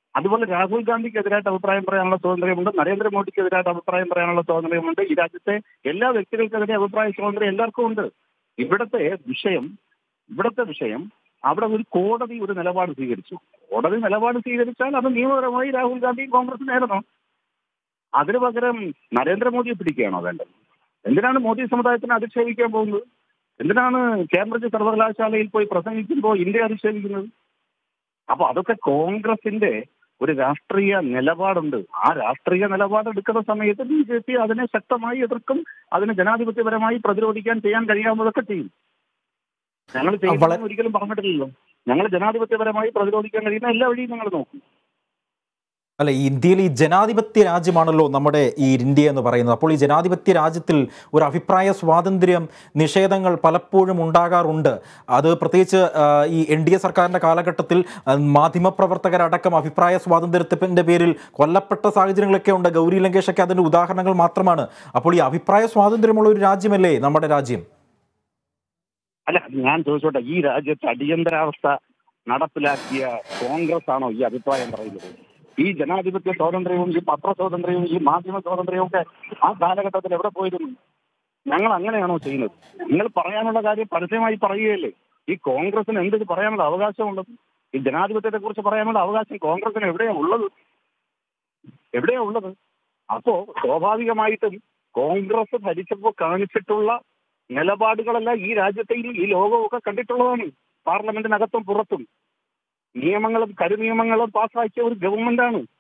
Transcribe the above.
അതുപോലെ രാഹുൽ ഗാന്ധിക്ക് എതിരായിട്ട് അഭിപ്രായം പറയാനുള്ള സ്വാതന്ത്ര്യമുണ്ട് നരേന്ദ്രമോദിക്ക് എതിരായിട്ട് അഭിപ്രായം പറയാനുള്ള സ്വാതന്ത്ര്യമുണ്ട് ഈ രാജ്യത്തെ എല്ലാ വ്യക്തികൾക്കെതിരെ അഭിപ്രായ സ്വാതന്ത്ര്യം എല്ലാവർക്കും ഉണ്ട് ഇവിടുത്തെ വിഷയം ഇവിടുത്തെ വിഷയം അവിടെ ഒരു കോടതി ഒരു നിലപാട് സ്വീകരിച്ചു കോടതി നിലപാട് സ്വീകരിച്ചാൽ അത് നിയമപരമായി രാഹുൽ ഗാന്ധി കോൺഗ്രസ് നേടണം അതിന് പകരം നരേന്ദ്രമോദിയെ പിടിക്കുകയാണോ വേണ്ടത് എന്തിനാണ് മോദി സമുദായത്തിനെ അധിക്ഷേപിക്കാൻ പോകുന്നത് എന്തിനാണ് കേംബ്രിഡ്ജ് സർവകലാശാലയിൽ പോയി പ്രസംഗിക്കുമ്പോൾ ഇന്ത്യ അധിക്ഷേപിക്കുന്നത് അപ്പൊ അതൊക്കെ കോൺഗ്രസിന്റെ ഒരു രാഷ്ട്രീയ നിലപാടുണ്ട് ആ രാഷ്ട്രീയ നിലപാട് എടുക്കുന്ന സമയത്ത് ബി ജെ പി അതിനെ ശക്തമായി എതിർക്കും അതിന് ജനാധിപത്യപരമായി പ്രതിരോധിക്കാൻ ചെയ്യാൻ കഴിയാവുന്നതൊക്കെ ചെയ്യും ഞങ്ങൾ ചെയ്യുന്ന ഒരിക്കലും പറഞ്ഞിട്ടില്ലല്ലോ ഞങ്ങൾ ജനാധിപത്യപരമായി പ്രതിരോധിക്കാൻ കഴിയുന്ന എല്ലാ വഴിയും ഞങ്ങൾ നോക്കും അല്ല ഈ ഇന്ത്യയിൽ ഈ ജനാധിപത്യ രാജ്യമാണല്ലോ നമ്മുടെ ഈ ഇന്ത്യ എന്ന് പറയുന്നത് അപ്പോൾ ഈ ജനാധിപത്യ രാജ്യത്തിൽ ഒരു അഭിപ്രായ സ്വാതന്ത്ര്യം നിഷേധങ്ങൾ പലപ്പോഴും ഉണ്ടാകാറുണ്ട് അത് പ്രത്യേകിച്ച് ആ, ഈ എൻ ഡി എ സർക്കാരിൻ്റെ കാലഘട്ടത്തിൽ ആ, മാധ്യമപ്രവർത്തകരടക്കം അഭിപ്രായ സ്വാതന്ത്ര്യത്തിൻ്റെ പേരിൽ കൊല്ലപ്പെട്ട സാഹചര്യങ്ങളൊക്കെ ഉണ്ട് ഗൗരി ലങ്കേഷൊക്കെ അതിൻ്റെ ഉദാഹരണങ്ങൾ മാത്രമാണ് അപ്പോൾ ഈ അഭിപ്രായ സ്വാതന്ത്ര്യമുള്ള ഒരു രാജ്യമല്ലേ നമ്മുടെ രാജ്യം അല്ല ഞാൻ ചോദിച്ചോട്ടെ ഈ രാജ്യത്ത് അടിയന്തരാവസ്ഥ നടപ്പിലാക്കിയ കോൺഗ്രസ് ആണോ ഈ അഭിപ്രായം പറയുന്നത് ഈ ജനാധിപത്യ സ്വാതന്ത്ര്യവും ഈ പത്ര സ്വാതന്ത്ര്യവും ഈ മാധ്യമ സ്വാതന്ത്ര്യവും ഒക്കെ ആ കാലഘട്ടത്തിൽ എവിടെ പോയിരുന്നു ഞങ്ങൾ അങ്ങനെയാണോ ചെയ്യുന്നത് നിങ്ങൾ പറയാനുള്ള കാര്യം പരസ്യമായി പറയുകയല്ലേ ഈ കോൺഗ്രസിന് എന്ത് പറയാനുള്ള അവകാശമുള്ളത് ഈ ജനാധിപത്യത്തെ കുറിച്ച് പറയാനുള്ള അവകാശം കോൺഗ്രസിന് എവിടെയാ ഉള്ളത് എവിടെയാ ഉള്ളത് അപ്പോ സ്വാഭാവികമായിട്ടും കോൺഗ്രസ് ഭരിച്ചപ്പോൾ കാണിച്ചിട്ടുള്ള നിലപാടുകളെല്ലാം ഈ രാജ്യത്തെയും ഈ ലോകവും ഒക്കെ കണ്ടിട്ടുള്ളതാണ് പാർലമെന്റിനകത്തും പുറത്തും നിയമങ്ങളും കരുനിയമങ്ങളും പാസ്സാക്കിയ ഒരു ഗവൺമെന്റാണ്